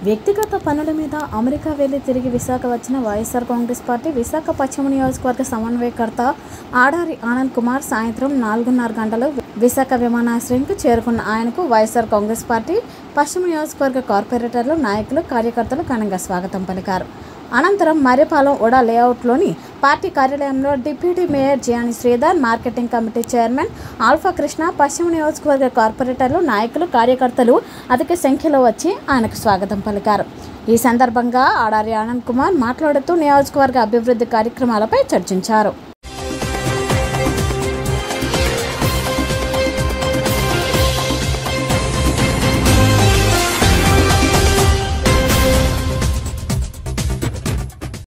వ్యక్తిగత పనుల మీద అమెరికా వెళ్లి తిరిగి విశాఖ వచ్చిన వైఎస్ఆర్ కాంగ్రెస్ పార్టీ విశాఖ పశ్చిమ నియోజకవర్గ సమన్వయకర్త ఆడారి ఆనంద్ కుమార్ సాయంత్రం నాలుగున్నర గంటలు విశాఖ విమానాశ్రయంకు చేరుకున్న ఆయనకు వైఎస్ఆర్ కాంగ్రెస్ పార్టీ పశ్చిమ నియోజకవర్గ కార్పొరేటర్లు నాయకులు కార్యకర్తలు ఘనంగా స్వాగతం పలికారు అనంతరం మర్రిపాలెం ఉడా లేఅవుట్లోని పార్టీ కార్యాలయంలో deputy mayor Jiyani Sridhar marketing committee chairman Alfa Krishna పశ్చిమ నియోజకవర్గ కార్పొరేటర్లు నాయకులు కార్యకర్తలు అధిక సంఖ్యలో వచ్చి ఆయనకు స్వాగతం పలికారు ఈ సందర్భంగా ఆడారి ఆనంద్ కుమార్ మాట్లాడుతూ నియోజకవర్గ అభివృద్ధి కార్యక్రమాలపై చర్చించారు